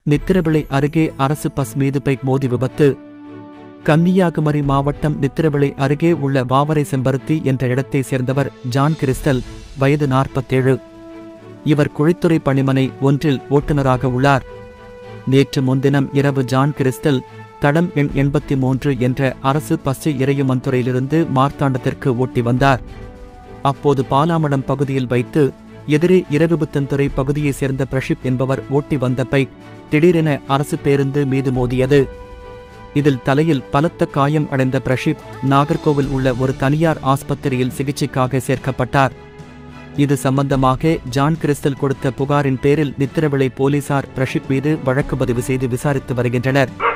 நித்திரவிளை அருகே அரசு பஸ் மீது பைக் மோதி விபத்து கன்னியாகுமரி மாவட்டம் நித்திரவிளை அருகே உள்ள வாவரை செம்பருத்தி என்ற இடத்தை சேர்ந்தவர் ஜான் கிறிஸ்டல் வயது நாற்பத்தேழு இவர் குழித்துறை பணிமனை ஒன்றில் ஓட்டுநராக உள்ளார் நேற்று முன்தினம் இரவு ஜான் கிறிஸ்டல் தடம் எண் எண்பத்தி மூன்று என்ற அரசு பசு இறையுமந்துறையிலிருந்து மார்த்தாண்டத்திற்கு ஓட்டி வந்தார் அப்போது பாலாமடம் பகுதியில் வைத்து எதிரே இரவிபுத்தன்துறை பகுதியைச் சேர்ந்த பிரஷிப் என்பவர் ஓட்டி வந்த பைக் திடீரென அரசு பேருந்து மீது மோதியது இதில் தலையில் பலத்த காயம் அடைந்த பிரஷிப் நாகர்கோவில் உள்ள ஒரு தனியார் ஆஸ்பத்திரியில் சிகிச்சைக்காக சேர்க்கப்பட்டார் இது சம்பந்தமாக ஜான் கிறிஸ்டல் கொடுத்த புகாரின் பேரில் நித்திரவிளை போலீசார் பிரஷிப் மீது வழக்கு பதிவு செய்து விசாரித்து வருகின்றனர்